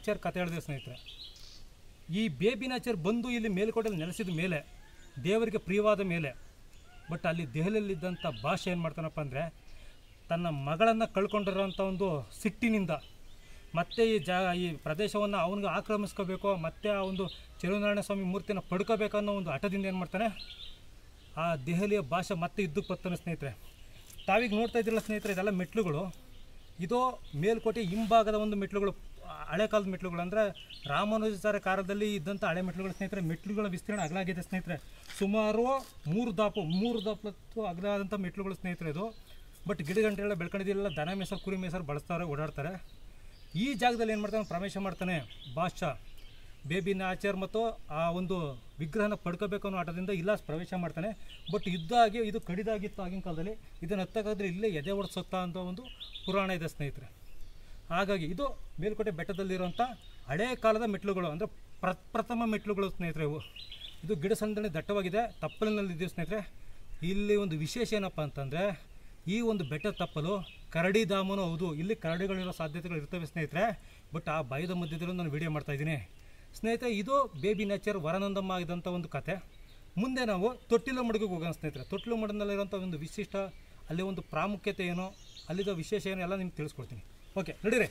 Nature ಕತೆ ಹೇಳಿದೆ ಸ್ನೇಹಿತರೆ ಈ ಬೇಬಿ ನ್ಯಾಚರ್ ಬಂದು ಇಲ್ಲಿ ಮೇಲ್ಕೋಟೆಯಲ್ಲಿ ನೆಲೆಸಿದ ಮೇಲೆ ದೇವರಿಗೆ ಪ್ರಿಯವಾದ ಮೇಲೆ ಬಟ್ ಅಲ್ಲಿ ದೆಹಲಿಯಲ್ಲಿದ್ದಂಥ ಭಾಷೆ ಏನು ಮಾಡ್ತಾನಪ್ಪ ಅಂದರೆ ತನ್ನ ಮಗಳನ್ನು ಕಳ್ಕೊಂಡಿರೋಂಥ ಒಂದು ಸಿಟ್ಟಿನಿಂದ ಮತ್ತೆ ಈ ಜಾ ಈ ಪ್ರದೇಶವನ್ನು ಅವನಿಗೆ ಆಕ್ರಮಿಸ್ಕೋಬೇಕು ಮತ್ತೆ ಆ ಒಂದು ಚೆಲುನಾರಾಯಣ ಸ್ವಾಮಿ ಮೂರ್ತಿನ ಪಡ್ಕೋಬೇಕನ್ನೋ ಒಂದು ಹಠದಿಂದ ಏನು ಮಾಡ್ತಾನೆ ಆ ದೆಹಲಿಯ ಭಾಷೆ ಮತ್ತೆ ಯುದ್ಧಕ್ಕೆ ಬರ್ತಾನೆ ಸ್ನೇಹಿತರೆ ತಾವೀಗ ನೋಡ್ತಾ ಇದ್ದಿರಲ್ಲ ಸ್ನೇಹಿತರೆ ಇದೆಲ್ಲ ಮೆಟ್ಲುಗಳು ಇದು ಮೇಲ್ಕೋಟೆ ಹಿಂಭಾಗದ ಒಂದು ಮೆಟ್ಲುಗಳು ಆ, ಹಳೆ ಕಾಲದ ಮೆಟ್ಲುಗಳು ಅಂದರೆ ರಾಮಾನುಜಾಚಾರ್ಯ ಕಾಲದಲ್ಲಿ ಇದ್ದಂಥ ಹಳೆ ಮೆಟ್ಲುಗಳು ಸ್ನೇಹಿತರೆ ಮೆಟ್ಲುಗಳ ವಿಸ್ತೀರ್ಣ ಅಗಲಾಗಿದೆ ಸ್ನೇಹಿತರೆ ಸುಮಾರು ಮೂರು ದಾಪು ಮೂರು ದಾಪತ್ತು ಅಗಲಾದಂಥ ಮೆಟ್ಲುಗಳು ಸ್ನೇಹಿತರೆ ಇದು ಬಟ್ ಗಿಡಗಂಟೆಲ್ಲ ಬೆಳ್ಕೊಂಡಿದ್ದಿಲ್ಲ ದನ ಮೇಸರು ಕುರಿ ಮೇಸರು ಬಳಸ್ತಾರೆ ಓಡಾಡ್ತಾರೆ ಈ ಜಾಗದಲ್ಲಿ ಏನು ಮಾಡ್ತಾನೆ ಪ್ರವೇಶ ಮಾಡ್ತಾನೆ ಬಾದ್ಶಾ ಬೇಬಿ ನ್ಯಾಚರ್ ಮತ್ತು ಆ ಒಂದು ವಿಗ್ರಹನ ಪಡ್ಕೋಬೇಕು ಅನ್ನೋ ಆಟದಿಂದ ಇಲ್ಲ ಪ್ರವೇಶ ಮಾಡ್ತಾನೆ ಬಟ್ ಯುದ್ಧ ಆಗಿ ಇದು ಕಡಿದಾಗಿತ್ತು ಆಗಿನ ಕಾಲದಲ್ಲಿ ಇದನ್ನು ಹತ್ತಕ್ಕಾದ್ರೆ ಇಲ್ಲೇ ಎದೆ ಹೊಡ್ಸೋತ್ತಾ ಅಂತ ಒಂದು ಪುರಾಣ ಇದೆ ಸ್ನೇಹಿತರೆ ಹಾಗಾಗಿ ಇದು ಮೇಲ್ಕೋಟೆ ಬೆಟ್ಟದಲ್ಲಿರುವಂಥ ಹಳೇ ಕಾಲದ ಮೆಟ್ಲುಗಳು ಅಂದರೆ ಪ್ರಪ್ರಥಮ ಮೆಟ್ಲುಗಳು ಸ್ನೇಹಿತರೆ ಇವು ಇದು ಗಿಡ ಸಂದಣಿ ದಟ್ಟವಾಗಿದೆ ತಪ್ಪಲಿನಲ್ಲಿ ಇದೆಯೋ ಸ್ನೇಹಿತರೆ ಇಲ್ಲಿ ಒಂದು ವಿಶೇಷ ಏನಪ್ಪ ಅಂತಂದರೆ ಈ ಒಂದು ಬೆಟ್ಟದ ತಪ್ಪಲು ಕರಡಿ ಧಾಮನೂ ಹೌದು ಇಲ್ಲಿ ಕರಡಿಗಳಿರೋ ಸಾಧ್ಯತೆಗಳು ಇರ್ತವೆ ಸ್ನೇಹಿತರೆ ಬಟ್ ಆ ಭಯದ ಮಧ್ಯದಲ್ಲೂ ನಾನು ವಿಡಿಯೋ ಮಾಡ್ತಾ ಇದ್ದೀನಿ ಸ್ನೇಹಿತರೆ ಇದು ಬೇಬಿ ನೇಚರ್ ವರನಂದಮ್ಮ ಆಗಿದಂಥ ಒಂದು ಕತೆ ಮುಂದೆ ನಾವು ತೊಟ್ಟಿಲು ಮಡುಗಿಗೆ ಹೋಗೋಣ ಸ್ನೇಹಿತರೆ ತೊಟ್ಟಿಲು ಮಡನಲ್ಲಿರುವಂಥ ಒಂದು ವಿಶಿಷ್ಟ ಅಲ್ಲಿ ಒಂದು ಪ್ರಾಮುಖ್ಯತೆ ಏನು ಅಲ್ಲಿದ ವಿಶೇಷ ಏನು ಎಲ್ಲ ನಿಮ್ಗೆ ತಿಳಿಸ್ಕೊಡ್ತೀನಿ ಓಕೆ ನಡೀರಿ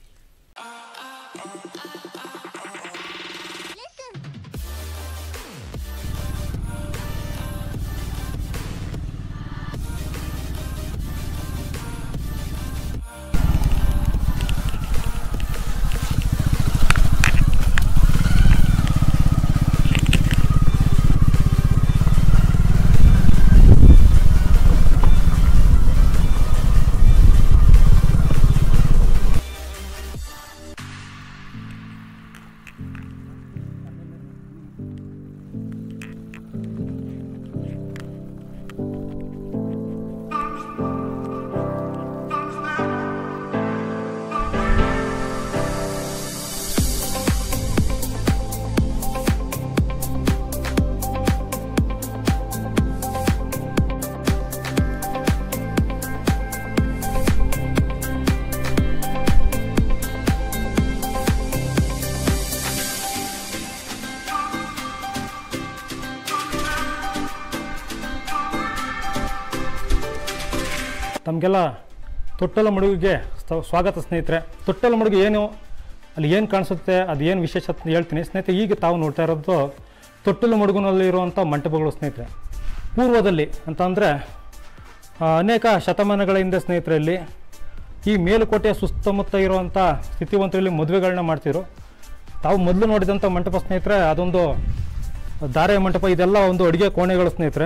ತಮಗೆಲ್ಲ ತೊಟ್ಟಲ ಮಡುಗಿಗೆ ಸ್ತ- ಸ್ವಾಗತ ಸ್ನೇಹಿತರೆ ತೊಟ್ಟಲ ಮಡುಗು ಏನು ಅಲ್ಲಿ ಏನು ಕಾಣಿಸುತ್ತೆ ಅದು ಏನು ವಿಶೇಷ ಅಂತ ಹೇಳ್ತೀನಿ ಸ್ನೇಹಿತರೆ ಈಗ ತಾವು ನೋಡ್ತಾ ಇರೋದು ತೊಟ್ಟಲು ಮಡುಗುನಲ್ಲಿರುವಂಥ ಮಂಟಪಗಳು ಸ್ನೇಹಿತರೆ ಪೂರ್ವದಲ್ಲಿ ಅಂತಂದರೆ ಅನೇಕ ಶತಮಾನಗಳ ಹಿಂದೆ ಸ್ನೇಹಿತರಲ್ಲಿ ಈ ಮೇಲುಕೋಟೆಯ ಸುತ್ತಮುತ್ತ ಇರುವಂಥ ಸ್ಥಿತಿವಂತರಲ್ಲಿ ಮದುವೆಗಳನ್ನ ಮಾಡ್ತಿದ್ರು ತಾವು ಮೊದಲು ನೋಡಿದಂಥ ಮಂಟಪ ಸ್ನೇಹಿತರೆ ಅದೊಂದು ಧಾರೆ ಮಂಟಪ ಇದೆಲ್ಲ ಒಂದು ಅಡುಗೆ ಕೋಣೆಗಳು ಸ್ನೇಹಿತರೆ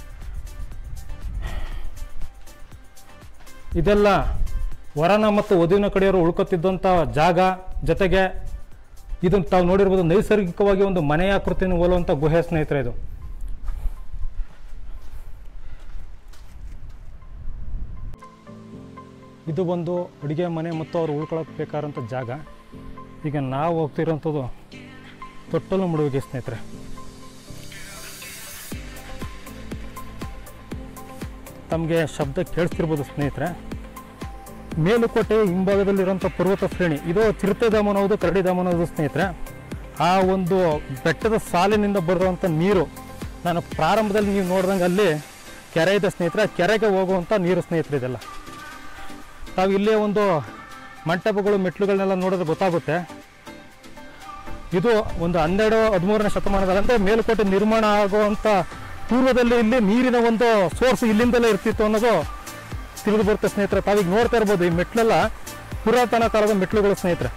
ಇದೆಲ್ಲ ವರನ ಮತ್ತು ವಧುವಿನ ಕಡೆಯವರು ಉಳ್ಕೊತಿದ್ದಂಥ ಜಾಗ ಜೊತೆಗೆ ಇದನ್ನು ತಾವು ನೋಡಿರ್ಬೋದು ನೈಸರ್ಗಿಕವಾಗಿ ಒಂದು ಮನೆಯ ಆಕೃತಿಯನ್ನು ಹೋಲುವಂಥ ಗುಹೆ ಸ್ನೇಹಿತರೆ ಇದು ಇದು ಒಂದು ಅಡುಗೆ ಮನೆ ಮತ್ತು ಅವ್ರು ಉಳ್ಕೊಳ್ಳೋಕೆ ಬೇಕಾದಂಥ ಜಾಗ ಈಗ ನಾವು ಹೋಗ್ತಿರೋಂಥದ್ದು ತೊಟ್ಟಲು ಮುಡುವಿಗೆ ಸ್ನೇಹಿತರೆ ತಮಗೆ ಶಬ್ದ ಕೇಳಿಸ್ತಿರ್ಬೋದು ಸ್ನೇಹಿತರೆ ಮೇಲುಕೋಟೆ ಹಿಂಭಾಗದಲ್ಲಿರುವಂಥ ಪರ್ವತ ಶ್ರೇಣಿ ಇದು ಚಿರತೆಧಾಮನ ಹೌದು ಕರಡಿಧಾಮನ ಹೌದು ಸ್ನೇಹಿತರೆ ಆ ಒಂದು ಬೆಟ್ಟದ ಸಾಲಿನಿಂದ ಬರುವಂಥ ನೀರು ನಾನು ಪ್ರಾರಂಭದಲ್ಲಿ ನೀವು ನೋಡ್ದಂಗೆ ಅಲ್ಲಿ ಕೆರೆ ಇದೆ ಸ್ನೇಹಿತರೆ ಆ ಕೆರೆಗೆ ಹೋಗುವಂಥ ನೀರು ಸ್ನೇಹಿತರೆ ಇದೆಲ್ಲ ತಾವು ಇಲ್ಲೇ ಒಂದು ಮಂಟಪಗಳು ಮೆಟ್ಲುಗಳನ್ನೆಲ್ಲ ನೋಡಿದ್ರೆ ಗೊತ್ತಾಗುತ್ತೆ ಇದು ಒಂದು ಹನ್ನೆರಡು ಹದಿಮೂರನೇ ಶತಮಾನದಲ್ಲಿ ಅಂದರೆ ಮೇಲುಕೋಟೆ ನಿರ್ಮಾಣ ಆಗುವಂಥ ಪೂರ್ವದಲ್ಲಿ ಇಲ್ಲಿ ನೀರಿನ ಒಂದು ಸೋರ್ಸ್ ಇಲ್ಲಿಂದಲೇ ಇರ್ತಿತ್ತು ಅನ್ನೋದು ತಿಳಿದು ಬರುತ್ತೆ ಸ್ನೇಹಿತರೆ ತಾವೀಗ ನೋಡ್ತಾ ಇರ್ಬೋದು ಈ ಮೆಟ್ಲೆಲ್ಲ ಪುರಾತನ ಕಾಲದ ಮೆಟ್ಲುಗಳು ಸ್ನೇಹಿತರೆ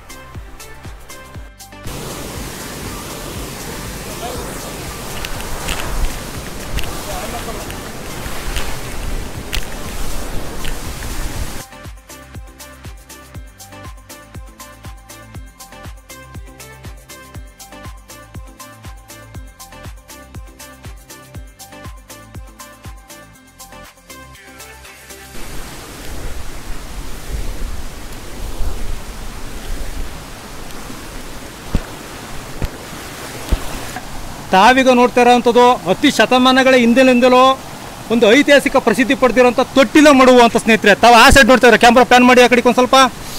ತಾವೀಗ ನೋಡ್ತಾ ಇರೋವಂಥದ್ದು ಅತಿ ಶತಮಾನಗಳ ಹಿಂದಿನಿಂದಲೂ ಒಂದು ಐತಿಹಾಸಿಕ ಪ್ರಸಿದ್ಧಿ ಪಡೆದಿರೋಂಥ ತೊಟ್ಟಿಲ ಮಡುವು ಅಂತ ಸ್ನೇಹಿತರೆ ತಾವು ಆ ಸೈಡ್ ನೋಡ್ತಾ ಇದ್ದಾರೆ ಕ್ಯಾಮ್ರಾ ಪ್ಯಾನ್ ಮಾಡಿ ಆ ಕಡೆಗೆ ಒಂದು ಸ್ವಲ್ಪ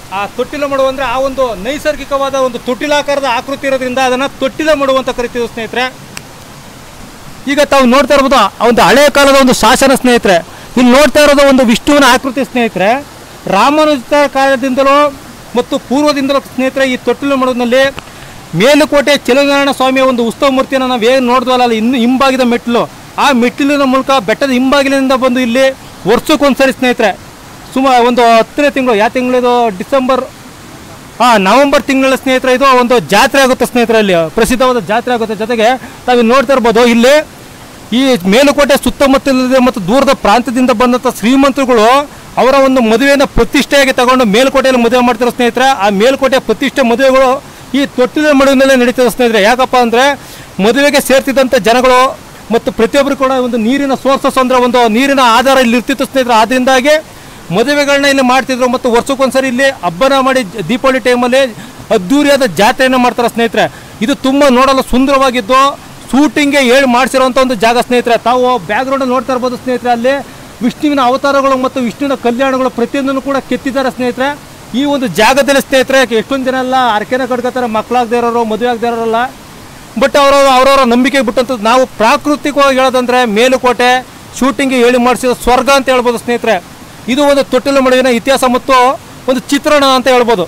ಆ ತೊಟ್ಟಿಲ ಮಡು ಅಂದರೆ ಆ ಒಂದು ನೈಸರ್ಗಿಕವಾದ ಒಂದು ತೊಟ್ಟಿಲಾಕಾರದ ಆಕೃತಿ ಇರೋದ್ರಿಂದ ಅದನ್ನು ತೊಟ್ಟಿಲ ಮಡು ಅಂತ ಕರಿತೀವಿ ಸ್ನೇಹಿತರೆ ಈಗ ತಾವು ನೋಡ್ತಾ ಇರ್ಬೋದು ಆ ಒಂದು ಹಳೆಯ ಕಾಲದ ಒಂದು ಶಾಸನ ಸ್ನೇಹಿತರೆ ಇಲ್ಲಿ ನೋಡ್ತಾ ಇರೋದು ಒಂದು ವಿಷ್ಣುವಿನ ಆಕೃತಿ ಸ್ನೇಹಿತರೆ ರಾಮಾನುಜ ಕಾಲದಿಂದಲೂ ಮತ್ತು ಪೂರ್ವದಿಂದಲೂ ಸ್ನೇಹಿತರೆ ಈ ತೊಟ್ಟಿಲು ಮಡುವಿನಲ್ಲಿ ಮೇಲುಕೋಟೆ ಚೆಲುನಾರಾಯಣ ಸ್ವಾಮಿಯ ಒಂದು ಉತ್ಸವ ಮೂರ್ತಿಯನ್ನು ನಾವು ಏನು ನೋಡಿದ್ವಲ್ಲ ಅಲ್ಲಿ ಇನ್ನು ಹಿಂಬಾಗಿದ ಮೆಟ್ಟಿಲು ಆ ಮೆಟ್ಟಿಲಿನ ಮೂಲಕ ಬೆಟ್ಟದ ಹಿಂಬಾಗಿಲಿನಿಂದ ಬಂದು ಇಲ್ಲಿ ವರ್ಷಕ್ಕೊಂದ್ಸರಿ ಸ್ನೇಹಿತರೆ ಸುಮಾರು ಒಂದು ಹತ್ತನೇ ತಿಂಗಳು ಯಾವ ತಿಂಗಳಿದು ಡಿಸೆಂಬರ್ ಹಾಂ ನವೆಂಬರ್ ತಿಂಗಳ ಸ್ನೇಹಿತರೆ ಇದು ಒಂದು ಜಾತ್ರೆ ಆಗುತ್ತೆ ಸ್ನೇಹಿತರೆ ಅಲ್ಲಿ ಪ್ರಸಿದ್ಧವಾದ ಜಾತ್ರೆ ಆಗುತ್ತೆ ಜೊತೆಗೆ ತಾವಿಲ್ಲಿ ನೋಡ್ತಾ ಇರ್ಬೋದು ಇಲ್ಲಿ ಈ ಮೇಲುಕೋಟೆ ಸುತ್ತಮುತ್ತಲಿದೆ ಮತ್ತು ದೂರದ ಪ್ರಾಂತ್ಯದಿಂದ ಬಂದಂಥ ಶ್ರೀಮಂತರುಗಳು ಅವರ ಒಂದು ಮದುವೆಯನ್ನು ಪ್ರತಿಷ್ಠೆಯಾಗಿ ತಗೊಂಡು ಮೇಲುಕೋಟೆಯಲ್ಲಿ ಮದುವೆ ಮಾಡ್ತಾರೆ ಸ್ನೇಹಿತರೆ ಆ ಮೇಲುಕೋಟೆ ಪ್ರತಿಷ್ಠೆ ಮದುವೆಗಳು ಈ ತೊಟ್ಟಿಲ ಮಡುವಿನಲ್ಲೇ ನಡೀತದೆ ಸ್ನೇಹಿತರೆ ಯಾಕಪ್ಪ ಅಂದರೆ ಮದುವೆಗೆ ಸೇರ್ತಿದ್ದಂಥ ಜನಗಳು ಮತ್ತು ಪ್ರತಿಯೊಬ್ಬರು ಕೂಡ ಒಂದು ನೀರಿನ ಸೋರ್ಸಸ್ ಅಂದರೆ ಒಂದು ನೀರಿನ ಆಧಾರ ಇಲ್ಲಿ ಇರ್ತಿತ್ತು ಸ್ನೇಹಿತರೆ ಆದ್ದರಿಂದಾಗಿ ಮದುವೆಗಳನ್ನ ಇಲ್ಲಿ ಮಾಡ್ತಿದ್ರು ಮತ್ತು ವರ್ಷಕ್ಕೊಂದ್ಸರಿ ಇಲ್ಲಿ ಹಬ್ಬನ ಮಾಡಿ ಜ- ದೀಪಾವಳಿ ಟೈಮಲ್ಲಿ ಅದ್ದೂರಿಯಾದ ಜಾತ್ರೆಯನ್ನು ಮಾಡ್ತಾರೆ ಸ್ನೇಹಿತರೆ ಇದು ತುಂಬ ನೋಡಲು ಸುಂದರವಾಗಿದ್ದು ಶೂಟಿಂಗ್ಗೆ ಹೇಳಿ ಮಾಡಿಸಿರುವಂಥ ಒಂದು ಜಾಗ ಸ್ನೇಹಿತರೆ ತಾವು ಬ್ಯಾಕ್ಗ್ರೌಂಡ್ ನೋಡ್ತಾ ಇರ್ಬೋದು ಸ್ನೇಹಿತರೆ ಅಲ್ಲಿ ವಿಷ್ಣುವಿನ ಅವತಾರಗಳು ಮತ್ತು ವಿಷ್ಣುವಿನ ಕಲ್ಯಾಣಗಳು ಪ್ರತಿಯೊಂದನ್ನು ಕೂಡ ಕೆತ್ತಿದ್ದಾರೆ ಸ್ನೇಹಿತರೆ ಈ ಒಂದು ಜಾಗದಲ್ಲಿ ಸ್ನೇಹಿತರೆ ಎಷ್ಟೊಂದು ಜನ ಎಲ್ಲ ಅರ್ಕೆನ ಕಟ್ಕೋತಾರೆ ಮಕ್ಕಳಾಗದೇ ಇರೋರು ಮದುವೆ ಆಗದೇ ಇರೋರಲ್ಲ ಬಟ್ ಅವರವರು ಅವರವರ ನಂಬಿಕೆ ಬಿಟ್ಟಂಥದ್ದು ನಾವು ಪ್ರಾಕೃತಿಕವಾಗಿ ಹೇಳೋದಂದ್ರೆ ಮೇಲುಕೋಟೆ ಶೂಟಿಂಗ್ಗೆ ಹೇಳಿ ಮಾಡಿಸಿದ ಸ್ವರ್ಗ ಅಂತ ಹೇಳ್ಬೋದು ಸ್ನೇಹಿತರೆ ಇದು ಒಂದು ತೊಟ್ಟಿಲು ಮಡುವಿನ ಇತಿಹಾಸ ಮತ್ತು ಒಂದು ಚಿತ್ರಣ ಅಂತ ಹೇಳ್ಬೋದು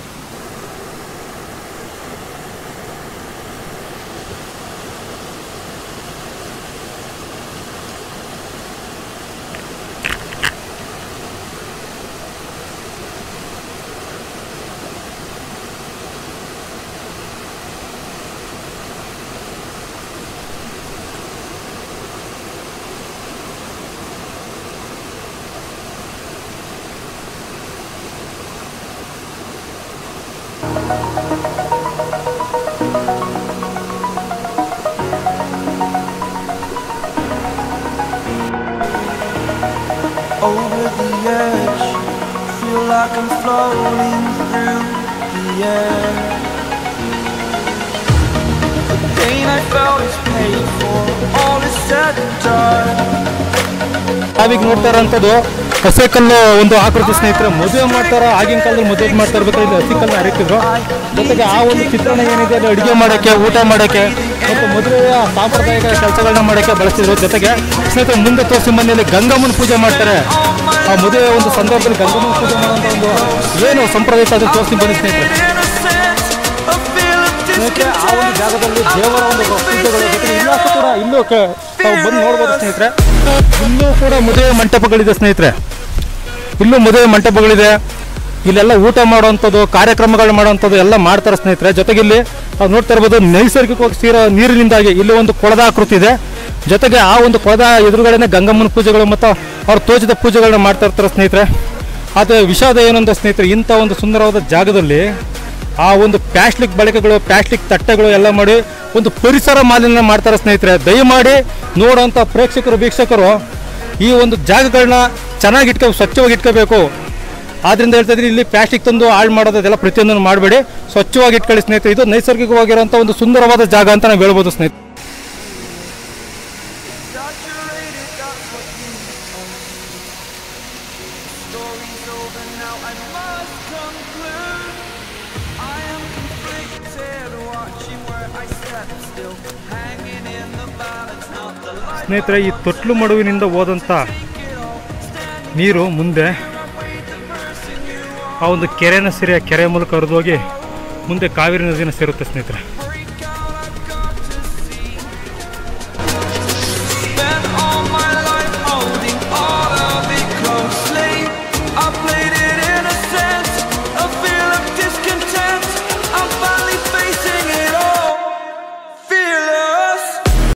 over the edge. Feel like I'm floating through the air. The pain I felt is paid for. All is said and done. ನಾವೀಗ ನೋಡ್ತಾ ಇರೋಂಥದ್ದು ಹಸೆಕಲ್ಲು ಒಂದು ಆಕೃತಿ ಸ್ನೇಹಿತರೆ ಮದುವೆ ಮಾಡ್ತಾರ ಆಗಿನ ಕಾಲದಲ್ಲಿ ಮದುವೆ ಮಾಡ್ತಾ ಇರ್ಬೇಕಾದ್ರೆ ಇಲ್ಲಿ ಹಸಿಕಲ್ಲು ಹರಿತಿದ್ರು ಜೊತೆಗೆ ಆ ಒಂದು ಚಿತ್ರಣ ಏನಿದೆ ಅಲ್ಲಿ ಅಡುಗೆ ಮಾಡೋಕ್ಕೆ ಊಟ ಮಾಡೋಕ್ಕೆ ಮತ್ತು ಮದುವೆಯ ಸಾಂಪ್ರದಾಯಿಕ ಕೆಲಸಗಳನ್ನ ಮಾಡೋಕ್ಕೆ ಬಳಸ್ತಿದ್ರು ಜೊತೆಗೆ ಸ್ನೇಹಿತರೆ ಮುಂದೆ ತೋರಿಸಿ ಮನೆಯಲ್ಲಿ ಗಂಗಮ್ಮನ ಪೂಜೆ ಮಾಡ್ತಾರೆ ಆ ಮದುವೆ ಒಂದು ಸಂದರ್ಭದಲ್ಲಿ ಗಂಗಮ್ಮನ ಪೂಜೆ ಮಾಡುವಂಥ ಒಂದು ಏನು ಸಂಪ್ರದಾಯ ಅದು ತೋರಿಸಿ ಬನ್ನಿ ಸ್ನೇಹಿತರೆ Innocence, a feel of ಸ್ನೇಹಿತರೆ ಆ ಒಂದು discontent. ಜಾಗದಲ್ಲಿ ದೇವರ ಒಂದು ಪೂಜೆಗಳು ಜೊತೆಗೆ ಇಲ್ಲೂ ಕೂಡ ಇಲ್ಲೂ ಕ- ತಾವು ಬಂದು ನೋಡ್ಬೋದು ಸ್ನೇಹಿತರೆ ಇಲ್ಲೂ ಕೂಡ ಮದುವೆ ಮಂಟಪಗಳಿದೆ ಸ್ನೇಹಿತರೆ ಇಲ್ಲೂ ಮದುವೆ ಮಂಟಪಗಳಿದೆ ಇಲ್ಲೆಲ್ಲ ಊಟ ಮಾಡುವಂಥದ್ದು ಕಾರ್ಯಕ್ರಮಗಳು ಮಾಡುವಂಥದ್ದು ಎಲ್ಲ ಮಾಡ್ತಾರೆ ಸ್ನೇಹಿತರೆ ಜೊತೆಗೆ ಇಲ್ಲಿ ನಾವು ನೋಡ್ತಾ ಇರ್ಬೋದು ನೈಸರ್ಗಿಕವಾಗಿ ಸೀರೋ ನೀರಿನಿಂದಾಗಿ ಇಲ್ಲಿ ಒಂದು ಕೊಳದ ಆಕೃತಿ ಇದೆ ಜೊತೆಗೆ ಆ ಒಂದು ಕೊಳದ ಎದುರುಗಡೆನೆ ಗಂಗಮ್ಮನ ಪೂಜೆಗಳು ಮತ್ತು ಅವ್ರು ತೋಚಿದ ಪೂಜೆಗಳನ್ನ ಮಾಡ್ತಾ ಇರ್ತಾರೆ ಸ್ನೇಹಿತರೆ ಆದರೆ ವಿಷಾದ ಏನಂದ್ರೆ ಸ್ನೇಹಿತರೆ ಇಂಥ ಒಂದು ಸುಂದರವಾದ ಜಾಗದಲ್ಲಿ ಆ ಒಂದು ಪ್ಲಾಸ್ಟಿಕ್ ಬಳಕೆಗಳು ಪ್ಲಾಸ್ಟಿಕ್ ತಟ್ಟೆಗಳು ಎಲ್ಲ ಮಾಡಿ ಒಂದು ಪರಿಸರ ಮಾಲಿನ್ಯ ಮಾಡ್ತಾರೆ ಸ್ನೇಹಿತರೆ ದಯಮಾಡಿ ನೋಡುವಂಥ ಪ್ರೇಕ್ಷಕರು ವೀಕ್ಷಕರು ಈ ಒಂದು ಜಾಗಗಳನ್ನ ಚೆನ್ನಾಗಿ ಇಟ್ಕೊ ಸ್ವಚ್ಛವಾಗಿ ಇಟ್ಕೋಬೇಕು ಆದ್ರಿಂದ ಹೇಳ್ತಾ ಇದ್ದೀನಿ ಇಲ್ಲಿ ಪ್ಲಾಸ್ಟಿಕ್ ತಂದು ಹಾಳು ಮಾಡೋದು ಅದೆಲ್ಲ ಪ್ರತಿಯೊಂದನ್ನು ಮಾಡಬೇಡಿ ಸ್ವಚ್ಛವಾಗಿ ಇಟ್ಕೊಳ್ಳಿ ಸ್ನೇಹಿತರೆ ಇದು ನೈಸರ್ಗಿಕವಾಗಿರುವಂಥ ಒಂದು ಸುಂದರವಾದ ಜಾಗ ಅಂತ ನಾವು ಹೇಳ್ಬೋದು ಸ್ನೇಹಿತರೆ Exaggerated, that's what you told me. Story's over now, I must conclude. I am conflicted, watching where I step still, hanging in the balance, not the light. ಸ್ನೇಹಿತರೆ ಈ ತೊಟ್ಲು ಮಡುವಿನಿಂದ ಹೋದಂಥ ನೀರು ಮುಂದೆ ಆ ಒಂದು ಕೆರೆನ ಸೇರಿ ಆ ಕೆರೆ ಮೂಲಕ ಹರಿದೋಗಿ ಮುಂದೆ ಕಾವೇರಿ ನದಿನ ಸೇರುತ್ತೆ ಸ್ನೇಹಿತರೆ